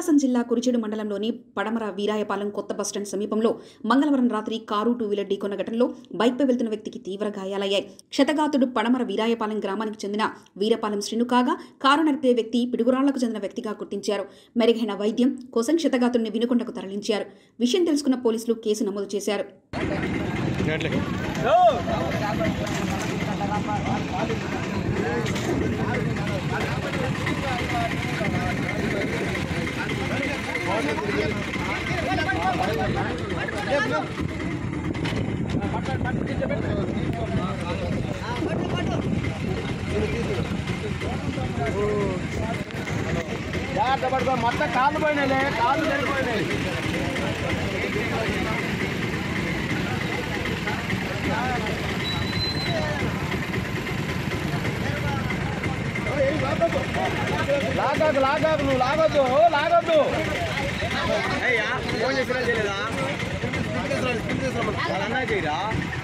ప్రకాశం జిల్లా కురిచేడు మండలంలోని పడమర వీరాయపాలెం కొత్త బస్టాండ్ సమీపంలో మంగళవారం రాత్రి కారు టూ వీలర్ ఢీకొన్న ఘటనలో బైక్పై వెళ్తున్న వ్యక్తికి తీవ్ర గాయాలయ్యాయి క్షతగాతుడు పడమర వీరాయపాలెం గ్రామానికి చెందిన వీరపాలెం శ్రీను కాగా కారు నడిపే వ్యక్తి పిడుగురాళ్లకు చెందిన వ్యక్తిగా గుర్తించారు మెరుగైన వైద్యం కోసం క్షతగాతుడిని వినుకొండకు తరలించారు విషయం తెలుసుకున్న పోలీసులు కేసు నమోదు చేశారు జాగ్రత్త పడుకో మొత్తం కాళ్ళు పోయినాయిలే కాళ్ళు సరిపోయినాయి లాగాకు లాగాకు నువ్వు లాగొద్దు లాగొద్దు ఫోన్ చేసినా చేయలేదా వాళ్ళ అన్నయ్య చేయరా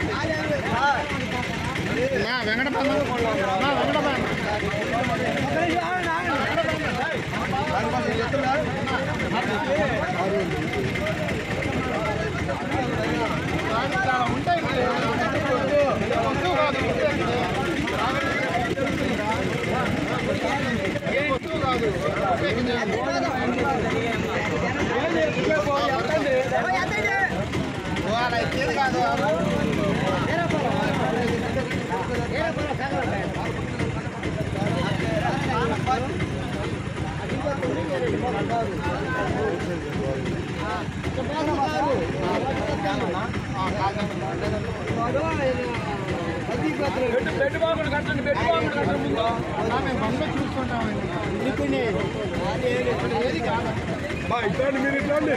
బెడ్ బాగుండు కట్టండి బెడ్ బాగుండు కట్టండి ముందు బా ఇట్లాంటి మీరు ఇట్లాంటి